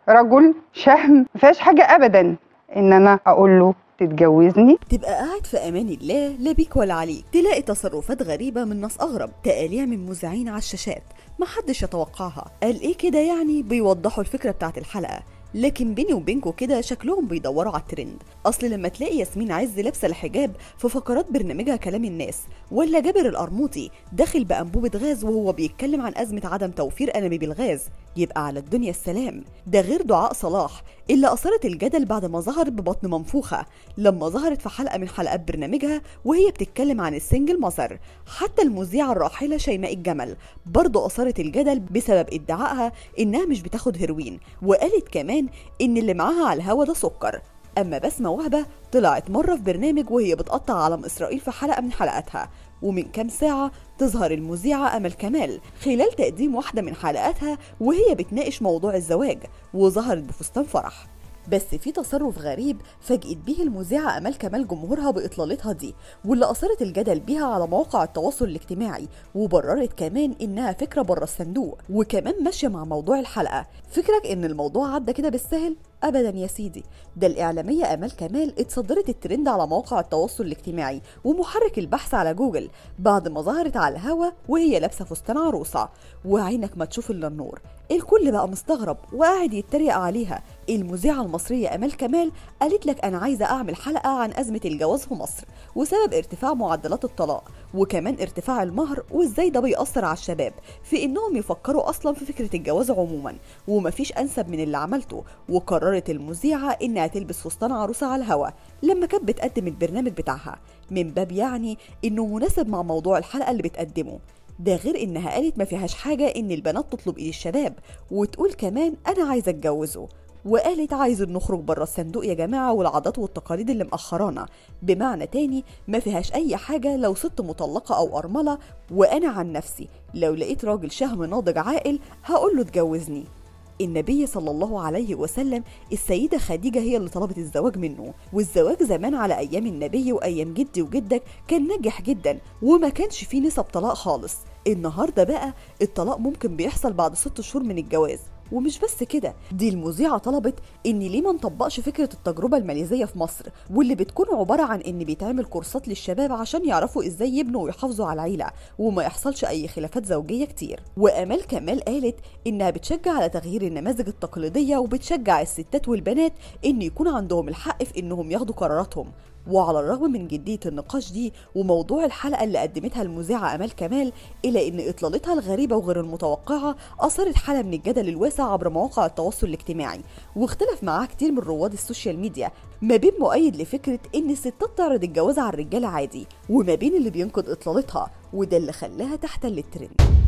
رجل شهم ما فيهاش حاجه ابدا ان انا اقول له تتجوزني تبقى قاعد في امان الله لا بيك ولا عليك تلاقي تصرفات غريبه من ناس اغرب تقاليع من مذيعين على الشاشات محدش يتوقعها قال ايه كده يعني بيوضحوا الفكره بتاعت الحلقه لكن بيني وبينكوا كده شكلهم بيدوروا على الترند اصل لما تلاقي ياسمين عز لابسه الحجاب في فقرات برنامجها كلام الناس ولا جابر القرموطي داخل بانبوبه غاز وهو بيتكلم عن ازمه عدم توفير انابيب الغاز يبقى على الدنيا السلام ده غير دعاء صلاح اللي اثارت الجدل بعد ما ظهرت ببطن منفوخه لما ظهرت في حلقه من حلقات برنامجها وهي بتتكلم عن السنجل مصر حتى المذيعه الراحله شيماء الجمل برضه اثارت الجدل بسبب ادعائها انها مش بتاخد هيروين وقالت كمان ان اللي معاها على الهوا ده سكر اما بسمه وهبه طلعت مره في برنامج وهي بتقطع علم اسرائيل في حلقه من حلقاتها ومن كام ساعة تظهر المذيعة أمل كمال خلال تقديم واحدة من حلقاتها وهي بتناقش موضوع الزواج وظهرت بفستان فرح بس في تصرف غريب فاجئت بيه المذيعة أمال كمال جمهورها بإطلالتها دي واللي أثارت الجدل بيها على مواقع التواصل الاجتماعي وبررت كمان إنها فكرة بره الصندوق وكمان ماشية مع موضوع الحلقة فكرك إن الموضوع عدى كده بالسهل ابدا يا سيدي ده الاعلاميه امال كمال اتصدرت الترند على مواقع التواصل الاجتماعي ومحرك البحث على جوجل بعد ما ظهرت على الهوا وهي لابسه فستان عروسه وعينك ما تشوف الا النور الكل بقى مستغرب وقاعد يتريق عليها المذيعة المصرية أمال كمال قالت لك أنا عايزة أعمل حلقة عن أزمة الجواز في مصر وسبب ارتفاع معدلات الطلاق وكمان ارتفاع المهر وإزاي ده بيأثر على الشباب في إنهم يفكروا أصلا في فكرة الجواز عموما ومفيش أنسب من اللي عملته وقررت المذيعة إنها تلبس فستان عروسة على الهوا لما كانت بتقدم البرنامج بتاعها من باب يعني إنه مناسب مع موضوع الحلقة اللي بتقدمه ده غير انها قالت ما فيهاش حاجة ان البنات تطلب ايد الشباب وتقول كمان انا عايزة اتجوزه وقالت عايزين نخرج بره الصندوق يا جماعة والعادات والتقاليد اللي مأخرانا بمعنى تاني ما فيهاش أي حاجة لو ست مطلقة أو أرملة وأنا عن نفسي لو لقيت راجل شهم ناضج عاقل هقول له اتجوزني النبي صلى الله عليه وسلم السيدة خديجة هي اللي طلبت الزواج منه والزواج زمان على أيام النبي وأيام جدي وجدك كان ناجح جدا وما كانش فيه نسب طلاق خالص النهاردة بقى الطلاق ممكن بيحصل بعد ست شهور من الجواز ومش بس كده دي المذيعة طلبت ان ليه ما نطبقش فكرة التجربة الماليزية في مصر واللي بتكون عبارة عن ان بيتعمل كورسات للشباب عشان يعرفوا ازاي يبنوا ويحافظوا على العيلة وما يحصلش اي خلافات زوجية كتير وامال كمال قالت انها بتشجع على تغيير النماذج التقليدية وبتشجع الستات والبنات ان يكون عندهم الحق في انهم ياخدوا قراراتهم وعلى الرغم من جدية النقاش دي وموضوع الحلقة اللي قدمتها المذيعة أمال كمال إلا إن إطلالتها الغريبة وغير المتوقعة أثارت حالة من الجدل الواسع عبر مواقع التواصل الاجتماعي واختلف معاها كتير من رواد السوشيال ميديا ما بين مؤيد لفكرة إن الستات تعرض الجواز على الرجالة عادي وما بين اللي بينقد إطلالتها وده اللي خلاها تحتل الترند